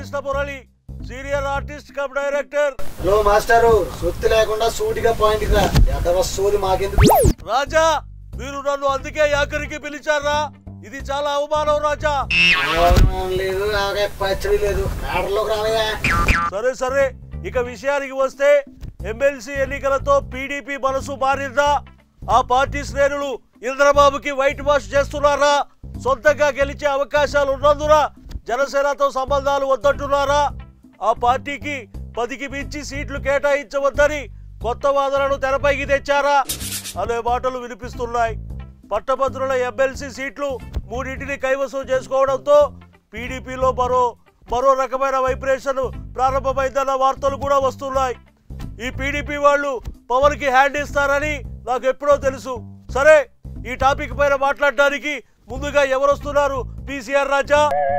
Krishna Murali senior artist cum director hello మాస్టారు సొత్తు లేకుండా సూటిగా పాయింట్ రా ఎదవ సోది మాకెందుకు రాజా మీరు నన్ను అందుకే యాకరికి పిలిచారా ఇది చాలా అవమానం రాజా అవమానం లేదు ఆవకాయ పచ్చడి లేదు ఆర్డర్లోకి రావయ్యా సరే సరే ఇక విషయానికి వస్తే ఎమ్మెల్సీ ఎన్నికలతో పీడీపీ మనసు మారిందా ఆ పార్టీ శ్రేణులు ఇంద్రబాబుకి వైట్ వాష్ చేస్తున్నారా సొంతంగా గెలిచే అవకాశాలు ఉన్నందున జనసేనతో సంబంధాలు వద్దంటున్నారా ఆ పార్టీకి పదికి మించి సీట్లు కేటాయించవద్దని కొత్త వాదనను తెరపైకి తెచ్చారా అనే మాటలు వినిపిస్తున్నాయి పట్టభద్రుల ఎమ్మెల్సీ సీట్లు మూడింటిని కైవసం చేసుకోవడంతో పీడీపీలో మరో మరో రకమైన వైబ్రేషన్ ప్రారంభమైందన్న వార్తలు కూడా వస్తున్నాయి ఈ పీడీపీ వాళ్ళు పవన్ కి హ్యాండ్ ఇస్తారని నాకు ఎప్పుడో తెలుసు సరే ఈ టాపిక్ పైన మాట్లాడడానికి ముందుగా ఎవరు వస్తున్నారు పీసీఆర్ రాజా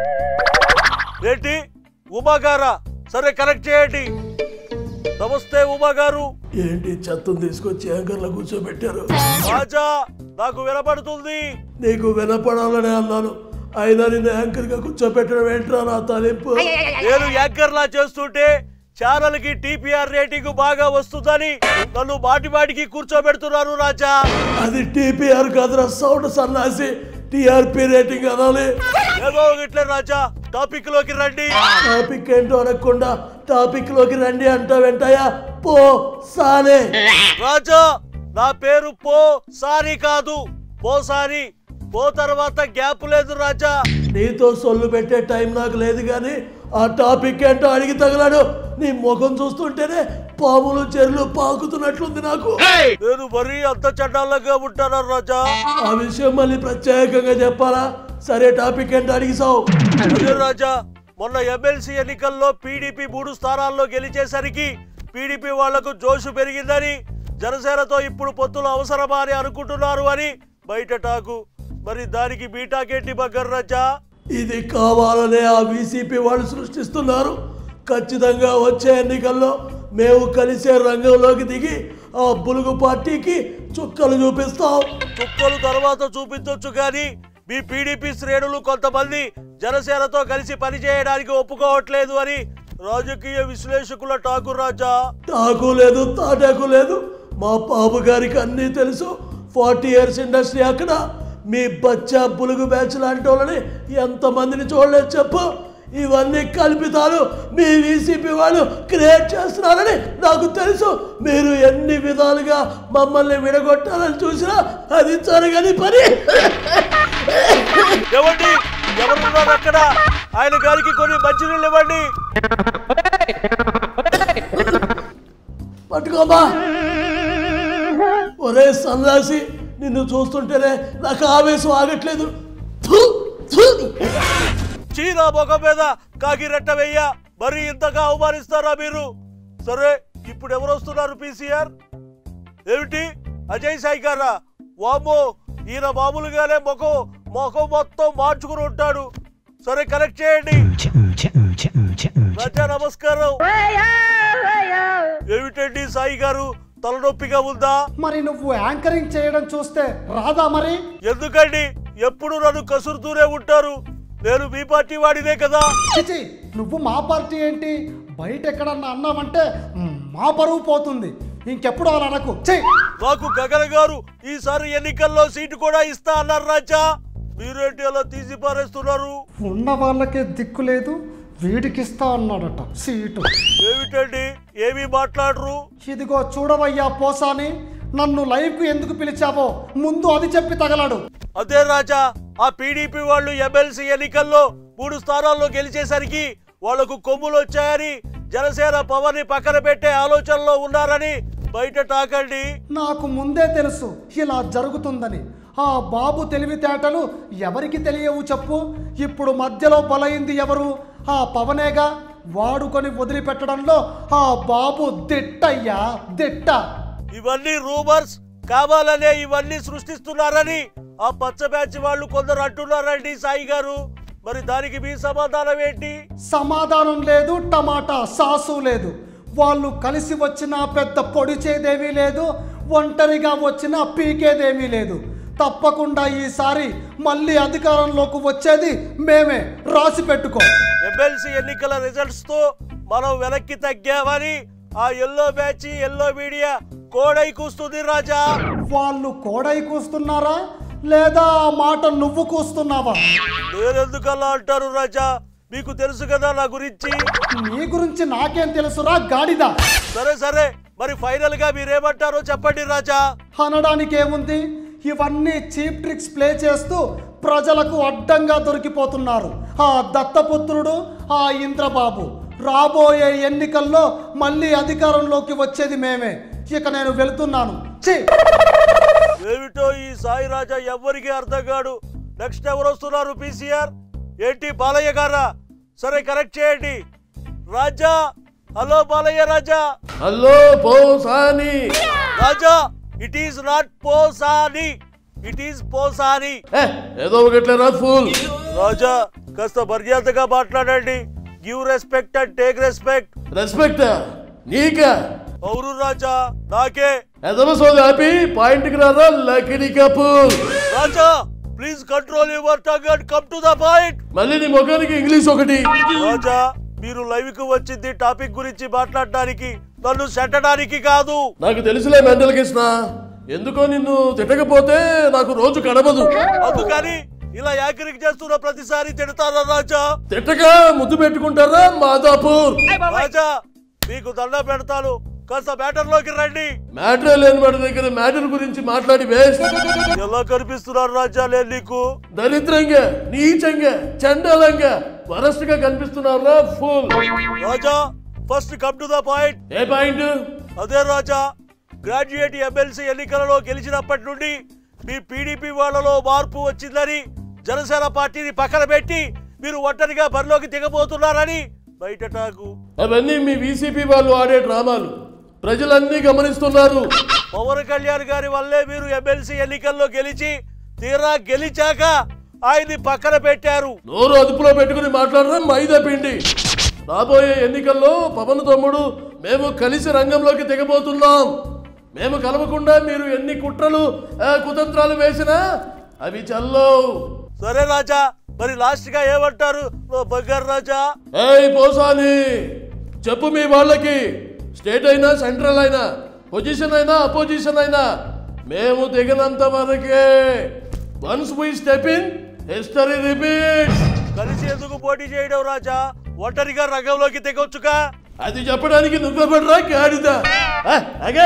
ఏంటి ఉమా గారా సరే కరెక్ట్ చేయండి నమస్తే ఉమా గారు ఏంటి చెత్తను తీసుకొచ్చి యాంకర్లో కూర్చోబెట్టారు రాజా నాకు వినపడుతుంది నీకు వినపడాలనే అన్నాను అయినా నిన్ను యాంకర్గా కూర్చోబెట్టడం ఏంట్రా నా తలింపు నేను యాంకర్లా చేస్తుంటే ఛానల్ కి టీపీఆర్ రేటింగ్ బాగా వస్తుందని నన్ను మాటి మాటికి కూర్చోబెడుతున్నారు రాజా అది టీపీఆర్ కాదురా సౌండ్ సన్నాసి టీఆర్పీ రేటింగ్ అనాలి ఏదో ఇట్లే రాజా టాపిక్ లోకి రండి టాపిక్ ఏంటో అనకుండా టాపిక్ లోకి రండి అంటా వెంటయ్యా పో సాలే రాజా నా పేరు పో సారీ కాదు పో సారీ పో తర్వాత గ్యాప్ లేదు రాజా నీతో సొల్లు పెట్టే టైం నాకు లేదు కానీ ఆ టాపిక్ ఏంటో అడిగి తగలాడు నీ ముఖం చూస్తుంటేనే పాములు చెరులు పాకుతున్నట్లుంది నాకు నేను మరీ అంత చండాలంగా ఉంటానా రాజా ఆ విషయం మళ్ళీ ప్రత్యేకంగా చెప్పాలా సరే టాపిక్ ఏంటో అడిగిసావు అదే రాజా మొన్న ఎమ్మెల్సీ ఎన్నికల్లో పీడీపీ మూడు స్థానాల్లో గెలిచేసరికి పీడీపీ వాళ్లకు జోషు పెరిగిందని జనసేనతో ఇప్పుడు పొత్తులు అవసరమా అని అనుకుంటున్నారు అని బయట టాకు మరి దానికి బీటాకేంటి బగ్గర్ రాజా ఇది కావాలనే ఆ వీసీపీ వాళ్ళు సృష్టిస్తున్నారు ఖచ్చితంగా వచ్చే ఎన్నికల్లో మేము కలిసే రంగంలోకి దిగి ఆ బులుగు పార్టీకి చుక్కలు చూపిస్తాం చుక్కలు తర్వాత చూపించొచ్చు కానీ మీ పీడీపీ శ్రేణులు కొంతమంది జనసేనతో కలిసి పనిచేయడానికి ఒప్పుకోవట్లేదు అని రాజకీయ విశ్లేషకుల టాకు రాజా టాకు లేదు తాటాకు లేదు మా బాబు గారికి అన్నీ తెలుసు ఫార్టీ ఇయర్స్ ఇండస్ట్రీ అక్కడ మీ బచ్చా బులుగు బ్యాచ్ లాంటి వాళ్ళని ఎంతమందిని చూడలేదు చెప్పు ఇవన్నీ కల్పితాలు మీ వీసీపీ వాళ్ళు క్రియేట్ చేస్తున్నారని నాకు తెలుసు మీరు ఎన్ని విధాలుగా మమ్మల్ని విడగొట్టాలని చూసినా అది జరగని పని ఇవ్వండి ఎవరున్నారు అక్కడ ఆయన గారికి కొన్ని మంచినీళ్ళు ఇవ్వండి పట్టుకోమా ఒరే సన్నాసి నిన్ను చూస్తుంటేనే నాకు ఆవేశం ఆగట్లేదు థు, థు. చీనా ముఖం మీద కాకిరెట్ట వెయ్య మరి ఇంతగా అవమానిస్తారా మీరు సరే ఇప్పుడు ఎవరు వస్తున్నారు పీసీఆర్ ఏమిటి అజయ్ సాయి గారా వామ్మో ఈయన మామూలుగానే ముఖం ముఖం మొత్తం మార్చుకుని ఉంటాడు సరే కరెక్ట్ చేయండి రాజా నమస్కారం ఏమిటండి సాయి గారు తలనొప్పిగా ఉందా మరి నువ్వు యాంకరింగ్ చేయడం చూస్తే రాదా మరి ఎందుకండి ఎప్పుడు నన్ను కసురుతూనే ఉంటారు నేను మీ పార్టీ వాడినే కదా చిచి నువ్వు మా పార్టీ ఏంటి బయట ఎక్కడన్నా అన్నామంటే మ్, మా పరువు పోతుంది ఇంకెప్పుడు అలా అనకు చెయ్యి నాకు గగన గారు ఈసారి ఎన్నికల్లో సీటు కూడా ఇస్తా అన్నారు రాజా మీరేంటి అలా తీసి పారేస్తున్నారు ఉన్న వాళ్ళకే దిక్కు లేదు వీడికిస్తా అన్నాడట సీటు ఏమిటండి ఏమీ మాట్లాడరు ఇదిగో చూడవయ్యా పోసాని నన్ను లైవ్కు ఎందుకు పిలిచావో ముందు అది చెప్పి తగలడు అదే రాజా ఆ పీడీపీ వాళ్ళు ఎమ్మెల్సీ ఎన్నికల్లో మూడు స్థానాల్లో గెలిచేసరికి వాళ్లకు కొమ్ములు వచ్చాయని జనసేన పవన్ ని పక్కన పెట్టే ఆలోచనలో ఉన్నారని బయట టాకండి నాకు ముందే తెలుసు ఇలా జరుగుతుందని ఆ బాబు తెలివితేటలు ఎవరికి తెలియవు చెప్పు ఇప్పుడు మధ్యలో బలైంది ఎవరు ఆ పవనేగా వాడుకొని వదిలిపెట్టడంలో ఆ బాబు దిట్టయ్యా దిట్ట ఇవన్నీ రూమర్స్ కావాలనే ఇవన్నీ సృష్టిస్తున్నారని ఆ పచ్చ బ్యాచ్ వాళ్ళు కొందరు అంటున్నారండి సాయి గారు మరి దానికి మీ సమాధానం ఏంటి సమాధానం లేదు టమాటా సాసు లేదు వాళ్ళు కలిసి వచ్చిన పెద్ద పొడిచేదేమీ లేదు ఒంటరిగా వచ్చిన పీకేదేమీ లేదు తప్పకుండా ఈసారి మళ్ళీ అధికారంలోకి వచ్చేది మేమే రాసి పెట్టుకో ఎమ్మెల్సీ ఎన్నికల రిజల్ట్స్ తో మనం వెనక్కి తగ్గామని ఆ ఎల్లో బ్యాచ్ ఎల్లో మీడియా కోడై కూస్తుంది రాజా వాళ్ళు కోడై కూస్తున్నారా లేదా ఆ మాట నువ్వు కూస్తున్నావా నేనెందుకు అలా అంటారు రాజా మీకు తెలుసు కదా నా గురించి నీ గురించి నాకేం తెలుసురా గాడిద సరే సరే మరి ఫైనల్ గా మీరేమంటారో చెప్పండి రాజా అనడానికి ఏముంది ఇవన్నీ చీప్ ట్రిక్స్ ప్లే చేస్తూ ప్రజలకు అడ్డంగా దొరికిపోతున్నారు ఆ దత్తపుత్రుడు ఆ ఇంద్రబాబు రాబోయే ఎన్నికల్లో మళ్ళీ అధికారంలోకి వచ్చేది మేమే ఇక నేను వెళుతున్నాను ఛీ ఏమిటో ఈ సాయి రాజా ఎవ్వరికి అర్థం కాడు నెక్స్ట్ ఎవరు వస్తున్నారు పీసీఆర్ ఏంటి బాలయ్య గారా సరే కరెక్ట్ చేయండి Raja hello Balayya Raja hello Posani Raja it is not Posani it is Posani ఏ, ఏదో ఒకట్లేరా ఫూల్ రాజా కాస్త మర్యాదగా మాట్లాడండి give respect and take respect respect నీకా అవును రాజా నాకే ఎదవ సోది ఆపి పాయింట్కి రారా Lakdikapul Raja please control your tongue and come to the point మళ్ళీ నీ ముఖానికి ఇంగ్లీష్ ఒకటి రాజా మీరు లైవ్ కు వచ్చింది టాపిక్ గురించి మాట్లాడడానికి నన్ను చెట్టడానికి కాదు నాకు తెలుసులే మెంటల్ కృష్ణ ఎందుకో నిన్ను తిట్టకపోతే నాకు రోజు గడవదు అందుకని ఇలా యాకరింగ్ చేస్తున్న ప్రతిసారి తిడతారా రాజా తిట్టగా ముద్దు పెట్టుకుంటారా మాదాపూర్ రాజా మీకు దండ పెడతాను కాస్త మ్యాటర్ లోకి రండి మ్యాటర్ లేని వాడి దగ్గర మ్యాటర్ గురించి మాట్లాడి వేస్ట్ ఎలా కనిపిస్తున్నారు రాజా నేను నీకు దరిద్రంగా నీచంగా చండాలంగా వరస్ట్ గా కనిపిస్తున్నారా full Raja first come to the point ఏ పాయింట్ అదే రాజా గ్రాడ్యుయేట్ ఎమ్మెల్సీ ఎన్నికలలో గెలిచినప్పటి నుండి మీ పీడీపీ వాళ్ళలో మార్పు వచ్చిందని జనసేన పార్టీని పక్కన పెట్టి మీరు ఒంటరిగా బరిలోకి దిగబోతున్నారని బయట టాకు అవన్నీ మీ వీసీపీ వాళ్ళు ఆడే డ్రామాలు ప్రజలన్నీ గమనిస్తున్నారు పవన్ కళ్యాణ్ గారి వల్లే మీరు ఎమ్మెల్సీ ఎన్నికల్లో గెలిచి తీరా గెలిచాక ఆయన్ని పక్కన పెట్టారు నోరు అదుపులో పెట్టుకుని మాట్లాడడం మైదా పిండి రాబోయే ఎన్నికల్లో పవన్ తమ్ముడు మేము కలిసి రంగంలోకి దిగబోతున్నాం మేము కలవకుండా మీరు ఎన్ని కుట్రలు ఆ, కుతంత్రాలు వేసినా అవి చల్లవు సరే రాజా మరి లాస్ట్ గా ఏమంటారు ఓ బంగారు రాజా ఏయ్ పోసాని చెప్పు మీ వాళ్ళకి స్టేట్ అయినా సెంట్రల్ అయినా పొజిషన్ అయినా అపోజిషన్ అయినా మేము దిగినంత వరకే once we step in history repeat కలిసి ఎందుకు పోటీ చేయడం రాజా ఒంటరిగా రంగంలోకి దిగొచ్చుగా అది చెప్పడానికి నువ్వెవడరా గాడిద ఆ, ఆగే.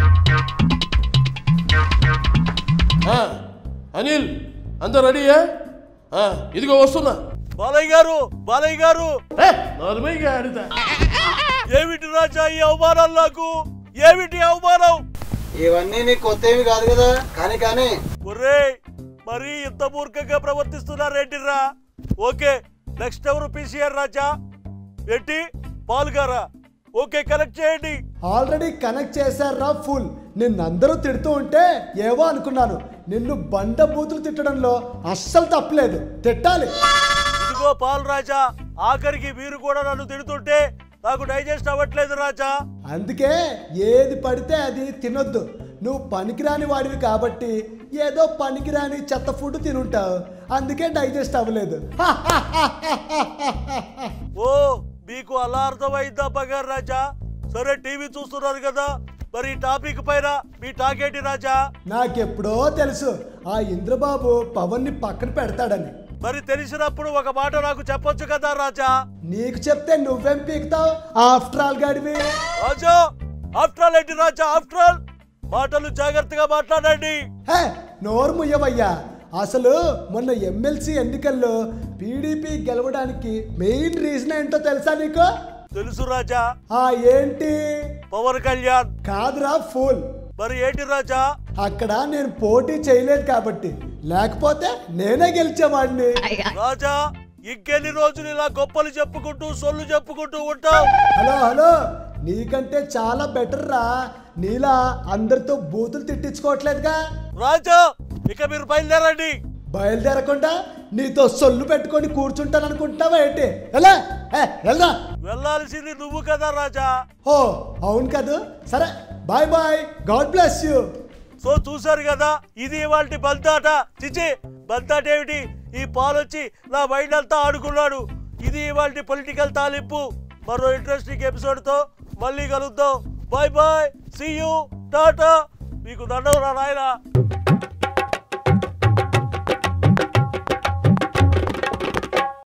ఆ, అనిల్ అంత రెడీయా ఆ, ఇదిగో వస్తున్నా బాలయ్య గారు బాలయ్య గారు ఏ, నోర్మై గాడిద ఏమిటి రాజా ఈ అవమానం నాకు ఏమిటి అవమానం ఇవన్నీ నీకు కొత్త ఏమి కాదు కదా కానీ కానీ ఒరే మరి ఇంత మూర్ఖంగా ప్రవర్తిస్తున్నారేంటిరా ఓకే నెక్స్ట్ ఎవరు పీసీఆర్ రాజా ఏంటి పాల్గారా ఓకే కనెక్ట్ చేయండి ఆల్రెడీ కనెక్ట్ చేశారా ఫుల్ నిన్నందరూ తిడుతూ ఉంటే ఏవో అనుకున్నాను నిన్ను బండ బూతులు తిట్టడంలో అస్సలు తప్పలేదు తిట్టాలి ఇదిగో పాల్ రాజా ఆఖరికి మీరు కూడా నన్ను తిడుతుంటే నాకు డైజెస్ట్ అవ్వట్లేదు రాజా అందుకే ఏది పడితే అది తినొద్దు నువ్వు పనికిరాని వాడివి కాబట్టి ఏదో పనికిరాని చెత్త ఫుడ్ తినుంటావు అందుకే డైజెస్ట్ అవ్వలేదు ఓ మీకు అలా అర్థమైందా బంగారు రాజా సరే టీవీ చూస్తున్నారు కదా మరి ఈ టాపిక్ పైన మీ టాకేటి రాజా నాకెప్పుడో తెలుసు ఆ ఇంద్రబాబు పవన్ని పక్కన పెడతాడని మరి తెలిసినప్పుడు ఒక మాట నాకు చెప్పొచ్చు కదా రాజా నీకు చెప్తే నువ్వేం పీకుతావు ఆఫ్టర్ ఆల్ గాడివి రాజా ఆఫ్టర్ ఆల్ ఏంటి రాజా ఆఫ్టర్ ఆల్ మాటలు జాగ్రత్తగా మాట్లాడండి హే నోరు ముయ్యవయ్యా అసలు మొన్న ఎమ్మెల్సీ ఎన్నికల్లో పీడీపీ గెలవడానికి మెయిన్ రీజన్ ఏంటో తెలుసా నీకు తెలుసు రాజా ఆ ఏంటి పవన్ కళ్యాణ్ కాదురా ఫూల్ మరి ఏంటి రాజా అక్కడ నేను పోటీ చేయలేదు కాబట్టి లేకపోతే నేనే గెలిచేవాడిని రాజా ఇంకెన్ని రోజులు ఇలా గొప్పలు చెప్పుకుంటూ సొల్లు చెప్పుకుంటూ ఉంటావు హలో హలో నీకంటే చాలా బెటర్ రా నీలా అందరితో బూతులు తిట్టించుకోవట్లేదుగా రాజా ఇక మీరు బయలుదేరండి బయలుదేరకుండా నీతో సొల్లు పెట్టుకొని కూర్చుంటాను అనుకుంటున్నావా ఏంటి ఎలా వెళ్దా వెళ్ళాల్సింది నువ్వు కదా రాజా ఓ అవును కదా సరే bye bye God bless you so చూశారు కదా ఇది ఇవాళ బంతాట చిచి బంతాట ఏమిటి ఈ పాలొచ్చి నా మైండ్ అంతా ఆడుకున్నాడు ఇది ఇవాళ పొలిటికల్ తాలింపు మరో ఇంట్రెస్టింగ్ ఎపిసోడ్తో మళ్ళీ కలుద్దాం bye bye see you tata మీకు దండం రా నాయనా